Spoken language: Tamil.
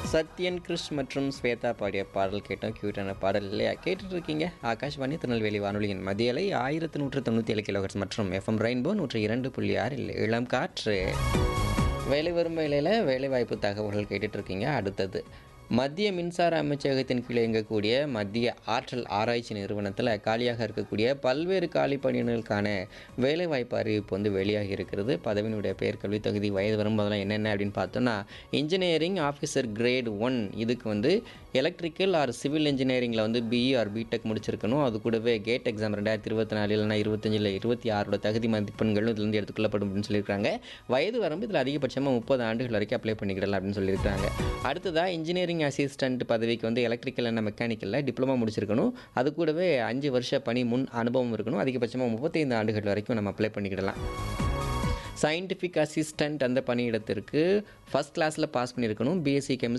சத்யன் கிருஷ் மற்றும் ஸ்வேதா பாடிய பாடல் கேட்டோம் கியூட்டான பாடல் இல்லையா கேட்டுட்டு இருக்கீங்க ஆகாஷ்வாணி திருநெல்வேலி வானொலியின் மதியலை ஆயிரத்தி நூற்று தொண்ணூற்றி ஏழு கிலோஹெட்ஸ் மற்றும் எஃப்எம் ரெயின்போ நூற்றி இரண்டு புள்ளி ஆறில் இளம் காற்று வேலை வரும் வேலையில் வேலைவாய்ப்பு தகவல்கள் கேட்டுட்டு இருக்கீங்க அடுத்தது மத்திய மின்சார அமைச்சகத்தின் கீழே இயங்கக்கூடிய மத்திய ஆற்றல் ஆராய்ச்சி நிறுவனத்தில் காலியாக இருக்கக்கூடிய பல்வேறு காலி பணியினருக்கான வேலைவாய்ப்பு அறிவிப்பு வந்து வெளியாகி இருக்கிறது பதவியினுடைய பெயர் கல்வி தகுதி வயது வரும்போதெல்லாம் என்னென்ன அப்படின்னு பார்த்தோன்னா இன்ஜினியரிங் ஆஃபீஸர் கிரேட் ஒன் இதுக்கு வந்து எலக்ட்ரிக்கல் ஆர் சிவில் இன்ஜினியரிங்கில் வந்து பிஇ ஆர் பிடெக் முடிச்சிருக்கணும் அது கூடவே கேட் எக்ஸாம் ரெண்டாயிரத்தி இருபத்தி நாலு இல்லைனா இருபத்தஞ்சில் இருபத்தி ஆறோட தகுதி மதிப்பெண்களும் இதுலேருந்து எடுத்துக்கொள்ளப்படும் அப்படின்னு சொல்லியிருக்காங்க வயது வரம்பு இதில் அதிகபட்சமாக முப்பது ஆண்டுகள் வரைக்கும் அப்ளை பண்ணிக்கிடலாம் அப்படின்னு சொல்லியிருக்காங்க அடுத்ததாக இன்ஜினியரிங் அசிஸ்டன்ட் பதவிக்கு வந்து எலக்ட்ரிக்கல் அண்ட் மெக்கானிக்கலில் டிப்ளமா முடிச்சிருக்கணும் அது கூடவே அஞ்சு வருஷ பணி முன் அனுபவம் இருக்கணும் அதிகபட்சமாக முப்பத்தைந்து ஆண்டுகள் வரைக்கும் நம்ம அப்ளை பண்ணிக்கிடலாம் சயின்டிஃபிக் அசிஸ்டண்ட் அந்த பணியிடத்திற்கு ஃபஸ்ட் கிளாஸில் பாஸ் பண்ணியிருக்கணும் பிஎஸ்சி கெமிஸ்ட்ரி